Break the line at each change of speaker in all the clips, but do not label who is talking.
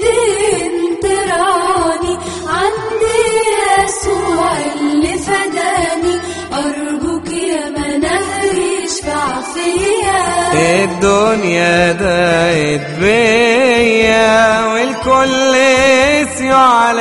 لإيدين تراني عندي يسوع اللي فداني أرجوك يا منهري اشفع فيا
الدنيا دايت بيا والكل يسيو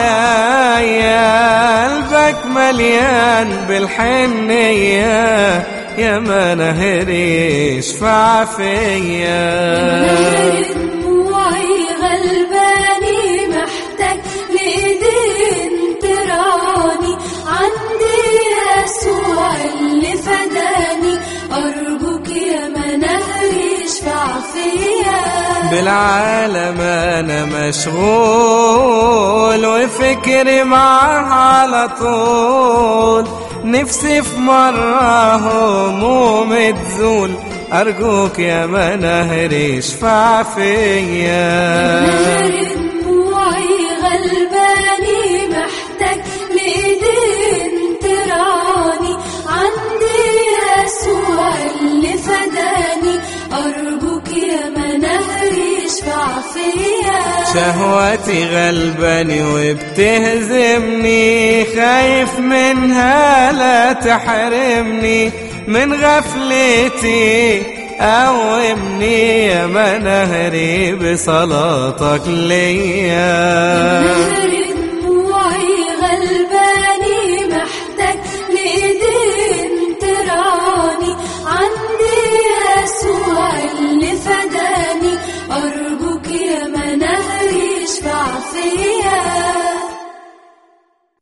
عليا قلبك مليان بالحنية يا منهري اشفع فيا
منهر دموعي غلباني محتاج لإيدين تراني عندي يسوع اللي فداني أرجوك يا منهري اشفع فيا
بالعالم انا مشغول وفكري معاه على طول نفسي في مرة هموم تزول أرجوك يا منهري اشفع فيا
منهر دموعي غلباني محتاج لإيدين تراني عندي يسوع اللي فداني أرجوك يا منهري اشفع فيا
شهوتي غلباني وبتهزمني خايف منها لا تحرمني من غفلتي قومني يا منهري بصلاتك ليا
منهر